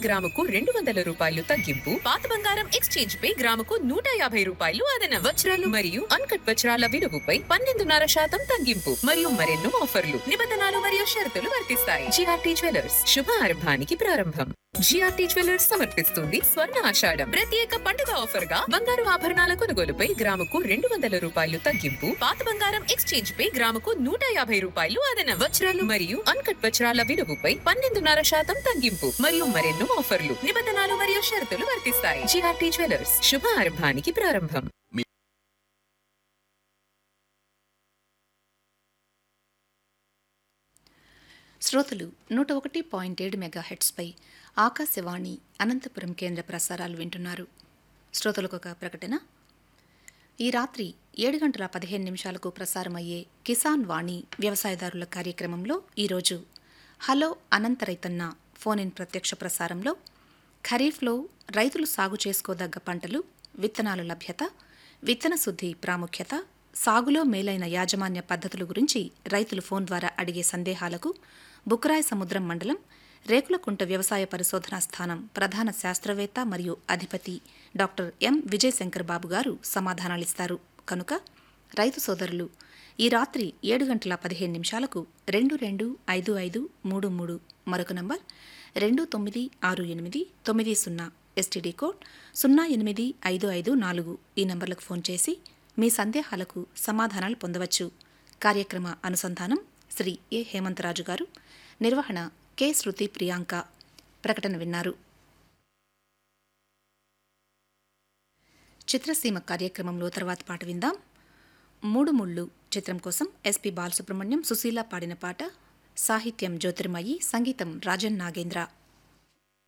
గ్రాముకు రెండు వందల రూపాయలు తగ్గింపు పాత బంగారం ఎక్స్చేంజ్ పై గ్రాముకు నూట యాభై రూపాయలు అదన వజ్రాలు మరియు అన్కట్ వజ్రాల విలువపై పన్నెండున్నర శాతం తగ్గింపు మరియు మరెన్నో ఆఫర్లు నిబంధనలు మరియు షరతులు వర్తిస్తాయి జిఆర్టీ జ్యువెలర్స్ శుభ ఆరంభానికి ప్రారంభం జిఆర్టీ జ్యువెలర్స్ సమర్పిస్తుంది స్వర్ణ ఆషాఢం ప్రత్యేక పండుగ ఆఫర్ గా బంగారు ఆభరణాల కొనుగోలుపై గ్రాముకు రెండు వందల రూపాయలు తగ్గింపు పాత బంగారం ఎక్స్చేంజ్ పై గ్రాముకు నూట యాభై రూపాయలు అదన వజ్రాలు మరియు అన్కట్ వజ్రాల విలువపై పన్నెండున్నర శాతం తగ్గింపు మరియు మరెన్నో ఆఫర్లు నిబంధనలు మరియు షరతులు వర్తిస్తాయి జిఆర్టీ జ్యువెలర్స్ శుభ ఆరంభానికి ప్రారంభం శ్రోతలు నూట ఒకటి పాయింట్ ఏడు మెగా హెడ్స్పై ఆకాశవాణి అనంతపురం కేంద్ర ప్రసారాలు వింటున్నారు శ్రోతలకు ఒక ప్రకటన ఈ రాత్రి ఏడు గంటల పదిహేను నిమిషాలకు ప్రసారమయ్యే కిసాన్ వాణి వ్యవసాయదారుల కార్యక్రమంలో ఈరోజు హలో అనంత రైతన్న ఫోన్ ఇన్ ప్రత్యక్ష ప్రసారంలో ఖరీఫ్లో రైతులు సాగు చేసుకోదగ్గ పంటలు విత్తనాల లభ్యత విత్తన శుద్ధి ప్రాముఖ్యత సాగులో మేలైన యాజమాన్య పద్ధతుల గురించి రైతులు ఫోన్ ద్వారా అడిగే సందేహాలకు బుక్రాయ సముద్రం మండలం రేకులకుంట వ్యవసాయ పరిశోధనా స్థానం ప్రధాన శాస్త్రవేత్త మరియు అధిపతి డాక్టర్ ఎం విజయశంకర్ బాబు గారు సమాధానాలిస్తారు కనుక రైతు సోదరులు ఈ రాత్రి ఏడు గంటల పదిహేను నిమిషాలకు రెండు రెండు ఐదు ఐదు మూడు మూడు మరొక నంబర్ రెండు తొమ్మిది ఆరు ఎనిమిది తొమ్మిది సున్నా ఎస్టీడీ కోడ్ సున్నా ఎనిమిది ఐదు ఐదు నాలుగు ఈ నంబర్లకు ఫోన్ చేసి మీ సందేహాలకు సమాధానాలు పొందవచ్చు కార్యక్రమ అనుసంధానం శ్రీ ఏ హేమంతరాజు గారు నిర్వహణ కె శృతి ప్రియాంక ప్రకటన విన్నారు చిత్రసీమ కార్యక్రమంలో తర్వాత పాట విందాం మూడు ముళ్ళు చిత్రం కోసం ఎస్పి బాలసుబ్రహ్మణ్యం సుశీల పాడిన పాట సాహిత్యం జ్యోతిర్మయి సంగీతం రాజన్ నాగేంద్ర